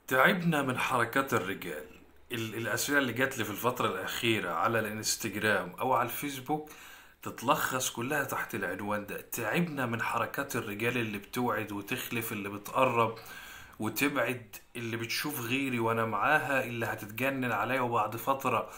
تعبنا من حركات الرجال ال- الأسئلة اللي جات لي في الفترة الأخيرة على الانستجرام أو على الفيسبوك تتلخص كلها تحت العنوان ده تعبنا من حركات الرجال اللي بتوعد وتخلف اللي بتقرب وتبعد اللي بتشوف غيري وأنا معاها اللي هتتجنن عليا وبعد فترة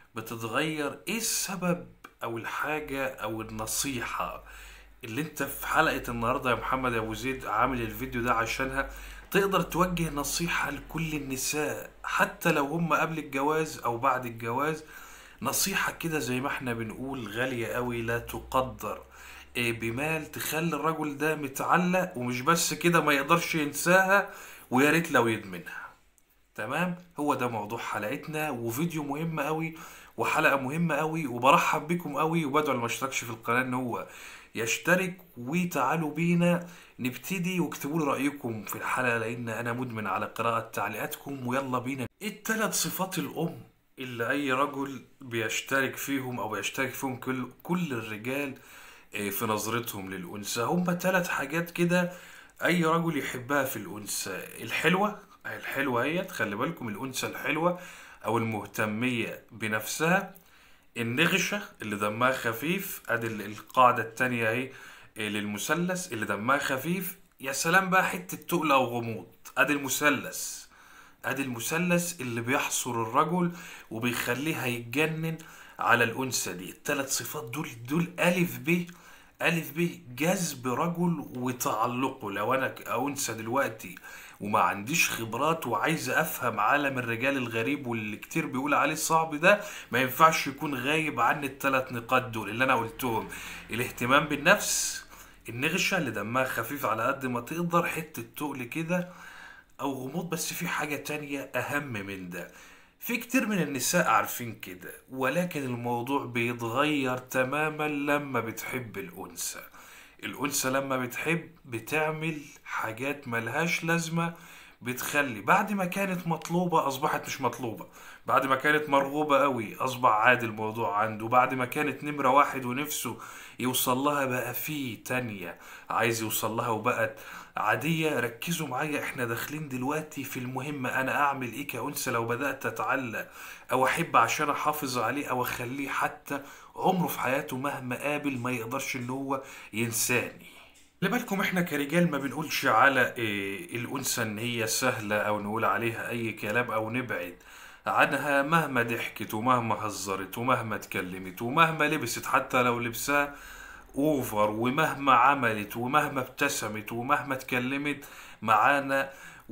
بتتغير إيه السبب أو الحاجة أو النصيحة اللي انت في حلقة النهاردة يا محمد يا ابو زيد عامل الفيديو ده عشانها تقدر توجه نصيحة لكل النساء حتى لو هم قبل الجواز او بعد الجواز نصيحة كده زي ما احنا بنقول غالية قوي لا تقدر إيه بمال تخلي الرجل ده متعلق ومش بس كده ما يقدرش ينساها ويا ريت لو يدمنها تمام هو ده موضوع حلقتنا وفيديو مهم قوي وحلقة مهمة قوي وبرحب بكم قوي وبدعو اللي ما اشتركش في القناة ان هو يشترك وتعالوا بينا نبتدي واكتبوا لي رأيكم في الحلقة لان انا مدمن على قراءة تعليقاتكم ويلا بينا ايه التلات صفات الام اللي اي رجل بيشترك فيهم او بيشترك فيهم كل كل الرجال آه، في نظرتهم للأنثى هما تلات حاجات كده أي رجل يحبها في الأنثى الحلوة الحلوة هي خلي بالكم الأنثى الحلوة أو المهتمية بنفسها النغشة اللي دمها خفيف ادي ال- القاعدة التانية اهي إيه للمثلث اللي دمها خفيف يا سلام بقى حتة تقل أو غموض ادي المثلث ادي المثلث اللي بيحصر الرجل وبيخليه هيتجنن على الأنثى دي التلات صفات دول دول ألف ب ألف ب جذب رجل وتعلقه لو أنا ك- أنثى دلوقتي وما عنديش خبرات وعايز أفهم عالم الرجال الغريب واللي كتير بيقول عليه صعب ده ما ينفعش يكون غايب عني التلات نقاط دول اللي أنا قلتهم الاهتمام بالنفس النغشة اللي دمها خفيف على قد ما تقدر حتة تقل كده او غموض بس في حاجة تانية اهم من ده في كتير من النساء عارفين كده ولكن الموضوع بيتغير تماما لما بتحب الانثى الانثى لما بتحب بتعمل حاجات ملهاش لازمة بتخلي بعد ما كانت مطلوبة اصبحت مش مطلوبة بعد ما كانت مرغوبة قوي اصبح عادي الموضوع عنده بعد ما كانت نمرة واحد ونفسه يوصل لها بقى في تانية عايز يوصل لها وبقت عادية ركزوا معايا احنا داخلين دلوقتي في المهمة انا اعمل ايه كأنثى لو بدأت اتعلق او احب عشان احافظ عليه او اخليه حتى عمره في حياته مهما قابل ما يقدرش ان هو ينساني خلي بالكم احنا كرجال ما بنقولش على إيه الانثى ان هي سهلة او نقول عليها اي كلام او نبعد عنها مهما ضحكت ومهما هزرت ومهما اتكلمت ومهما لبست حتى لو لبسها اوفر ومهما عملت ومهما ابتسمت ومهما اتكلمت معانا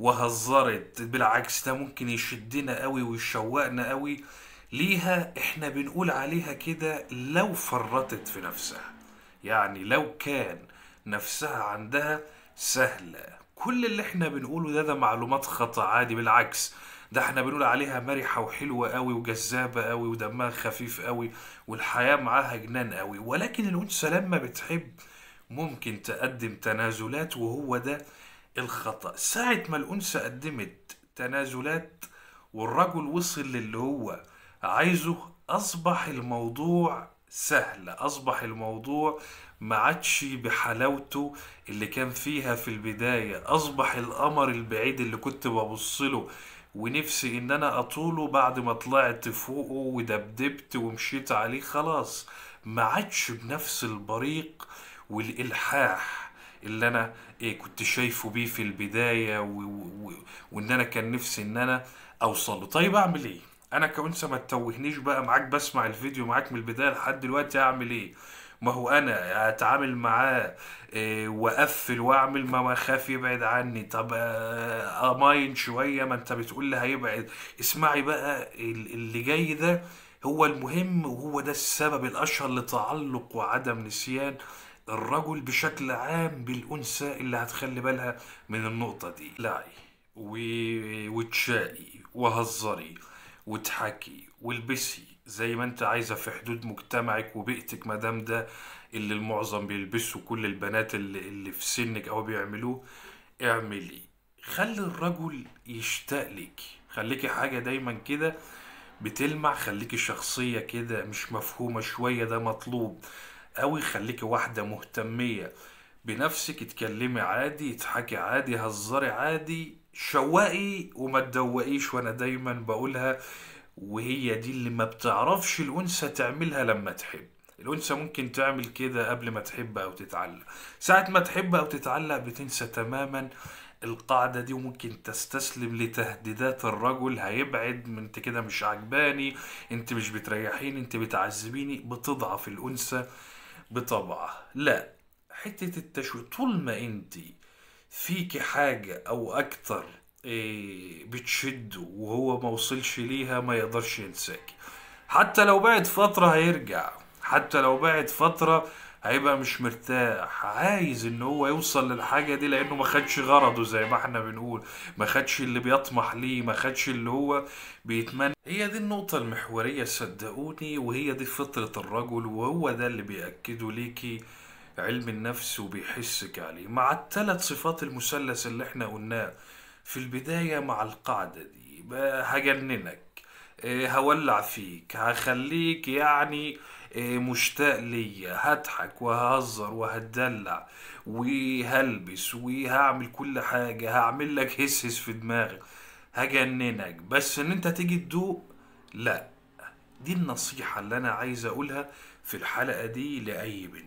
وهزرت بالعكس ده ممكن يشدنا قوي ويشوقنا قوي ليها احنا بنقول عليها كده لو فرطت في نفسها يعني لو كان نفسها عندها سهلة كل اللي احنا بنقوله ده ده معلومات خطأ عادي بالعكس ده احنا بنقول عليها مرحة وحلوة قوي وجذابة قوي ودمها خفيف قوي والحياة معاها جنان قوي ولكن الأنثى لما بتحب ممكن تقدم تنازلات وهو ده الخطأ ساعة ما الأنثى قدمت تنازلات والرجل وصل للي هو عايزه أصبح الموضوع سهل أصبح الموضوع ما عادش بحلاوته اللي كان فيها في البداية أصبح القمر البعيد اللي كنت ببصله ونفسي إن أنا أطوله بعد ما طلعت فوقه ودبدبت ومشيت عليه خلاص ما عادش بنفس البريق والإلحاح اللي انا إيه كنت شايفه بيه في البداية و... و... و... وان انا كان نفسي ان انا اوصل له طيب اعمل ايه انا كأنثى ما تتوهنيش بقى معاك بسمع الفيديو معاك من البداية لحد دلوقتي اعمل ايه ما هو انا اتعامل معاه إيه واقفل واعمل ما ما اخاف يبعد عني طب آه، اماين شوية ما انت بتقول لي هيبعد اسمعي بقى ال- اللي جاي ده هو المهم وهو ده السبب الاشهر لتعلق وعدم نسيان الرجل بشكل عام بالأنثى اللي هتخلي بالها من النقطة دي لعي و... وتشائي وهزري وتحكي والبسي زي ما انت عايزة في حدود مجتمعك وبيئتك مادام ده اللي المعظم بيلبسوا كل البنات اللي, اللي في سنك او بيعملوه اعملي خلي الرجل يشتاق لك خليكي حاجة دايما كده بتلمع خليكي شخصية كده مش مفهومة شوية ده مطلوب أوي خليكي واحدة مهتمية بنفسك اتكلمي عادي اضحكي عادي هزري عادي شوقي وما تدوقيش وانا دايما بقولها وهي دي اللي ما بتعرفش الأنثى تعملها لما تحب الأنثى ممكن تعمل كده قبل ما تحب أو تتعلق ساعة ما تحب أو تتعلق بتنسى تماما القاعدة دي وممكن تستسلم لتهديدات الرجل هيبعد من انت كده مش عجباني انت مش بتريحيني انت بتعذبيني بتضعف الأنثى بطبعها لا حتة التشويه طول ما انت فيكي حاجة أو أكتر إيه بتشده وهو ما وصلش ليها ما يقدرش ينساكي حتى لو بعد فترة هيرجع حتى لو بعد فترة هيبقى مش مرتاح عايز ان هو يوصل للحاجة دي لانه ما خدش غرضه زي ما احنا بنقول ما خدش اللي بيطمح ليه ما خدش اللي هو بيتمنى هي دي النقطة المحورية صدقوني وهي دي فطرة الرجل وهو ده اللي بيأكده ليكي علم النفس وبيحسك عليه مع الثلاث صفات المثلث اللي احنا قلناه في البداية مع القاعدة دي بقى هجننك إيه، هولع فيك هخليك يعني إيه، مشتاق ليا هضحك وههزر وهتدلع وهلبس وهعمل كل حاجة هعمل لك هس هس في دماغك هجننك بس ان انت تيجي تدوق لا دي النصيحة اللي أنا عايز أقولها في الحلقة دي لأي بنت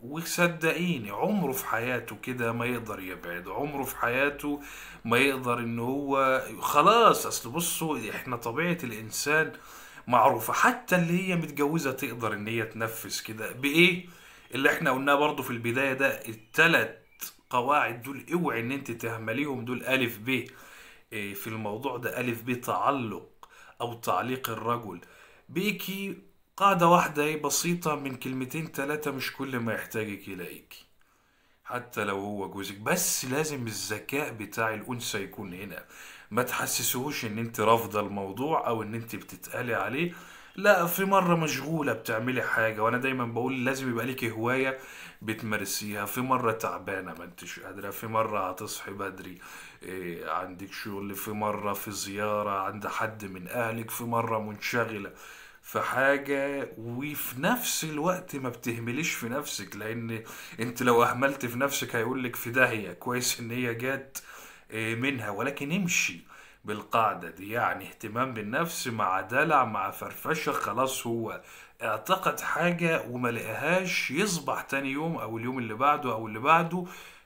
وصدقيني عمره في حياته كده ما يقدر يبعد عمره في حياته ما يقدر ان هو خلاص اصل بصوا احنا طبيعة الانسان معروفة حتى اللي هي متجوزة تقدر ان هي تنفذ كده بايه اللي احنا قلناه برضو في البداية ده التلات قواعد دول اوعي ان انت تهمليهم دول الف ب إيه، في الموضوع ده ألف ب تعلق أو تعليق الرجل بيكي قاعدة واحدة ايه بسيطة من كلمتين تلاتة مش كل ما يحتاجك يلاقيكي حتى لو هو جوزك بس لازم الذكاء بتاع الأنثى يكون هنا ما تحسسوهوش ان انت رافضة الموضوع او ان انت بتتقلي عليه لا في مرة مشغولة بتعملي حاجة وانا دايما بقول لازم يبقى ليكي هواية بتمارسيها في مرة تعبانة ما انتش قادرة في مرة هتصحي بدري إيه عندك شغل في مرة في زيارة عند حد من اهلك في مرة منشغلة في حاجة وفي نفس الوقت ما بتهمليش في نفسك لان انت لو اهملت في نفسك هيقولك في داهية كويس ان هي جت إيه، منها ولكن امشي بالقاعدة دي يعني اهتمام بالنفس مع دلع مع فرفشة خلاص هو اعتقد حاجة وما لقاهاش يصبح تاني يوم او اليوم اللي بعده او اللي بعده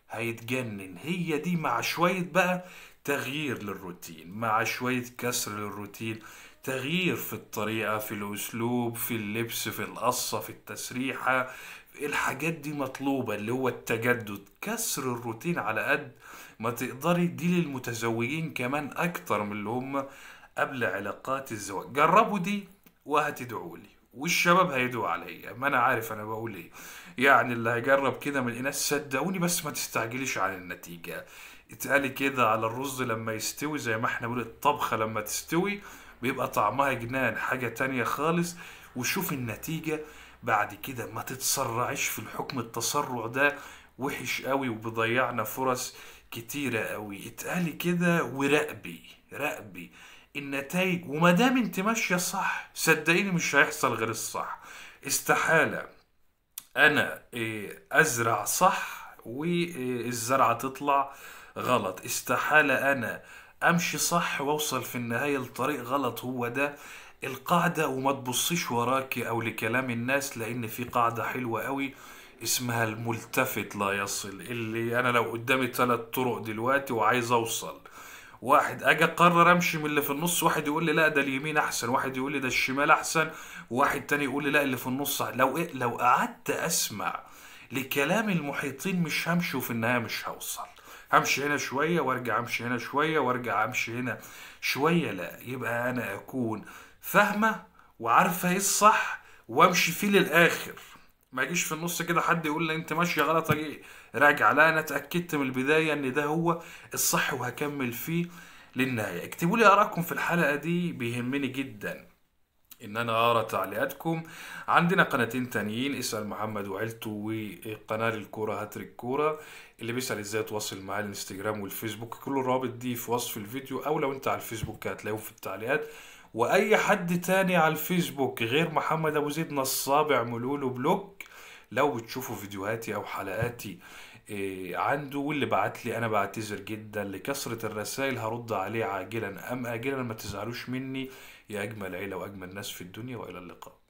هيتجنن هي دي مع شوية بقى تغيير للروتين مع شوية كسر للروتين تغيير في الطريقة في الأسلوب في اللبس في القصة في التسريحة الحاجات دي مطلوبة اللي هو التجدد كسر الروتين على قد ما تقدري دي للمتزوجين كمان أكتر من اللي هم قبل علاقات الزواج جربوا دي وهتدعوا لي والشباب هيدعوا عليا ما انا عارف انا بقول ايه يعني اللي هيجرب كده من الناس صدقوني بس ما تستعجليش على النتيجة اتقالي كده على الرز لما يستوي زي ما احنا بنقول الطبخة لما تستوي بيبقى طعمها جنان حاجة تانية خالص وشوف النتيجة بعد كده ما تتسرعش في الحكم التسرع ده وحش قوي وبيضيعنا فرص كتيرة قوي اتقالي كده وراقبي راقبي النتائج وما دام انت ماشية صح صدقيني مش هيحصل غير الصح استحالة انا إيه، ازرع صح والزرعة تطلع غلط استحالة انا امشي صح واوصل في النهاية لطريق غلط هو ده القاعدة وما تبصيش وراكي او لكلام الناس لان في قاعدة حلوة قوي اسمها الملتفت لا يصل اللي انا لو قدامي ثلاث طرق دلوقتي وعايز اوصل واحد اجي اقرر امشي من اللي في النص واحد يقول لي لا ده اليمين احسن واحد يقول لي ده الشمال احسن وواحد تاني يقول لي لا اللي في النص أحسن. لو إيه لو قعدت اسمع لكلام المحيطين مش همشي وفي النهايه مش هوصل همشي هنا شويه وارجع امشي هنا شويه وارجع امشي هنا شويه لا يبقى انا اكون فاهمه وعارفه ايه الصح وامشي فيه للاخر ما يجيش في النص كده حد يقول لي انت ماشيه غلط اجي راجع لا انا اتاكدت من البدايه ان ده هو الصح وهكمل فيه للنهايه اكتبوا لي ارائكم في الحلقه دي بيهمني جدا ان انا اقرا تعليقاتكم عندنا قناتين تانيين اسال محمد وعيلته وقناه الكوره هاتريك كوره اللي بيسال ازاي تواصل معاه الانستجرام والفيسبوك كل الرابط دي في وصف الفيديو او لو انت على الفيسبوك هتلاقيهم في التعليقات واي حد تاني على الفيسبوك غير محمد ابو زيد نصاب اعملوا له بلوك لو بتشوفوا فيديوهاتي او حلقاتي إيه عنده واللي بعت لي انا بعتذر جدا لكثرة الرسائل هرد عليه عاجلا ام اجلا ما تزعلوش مني يا اجمل عيلة واجمل ناس في الدنيا والى اللقاء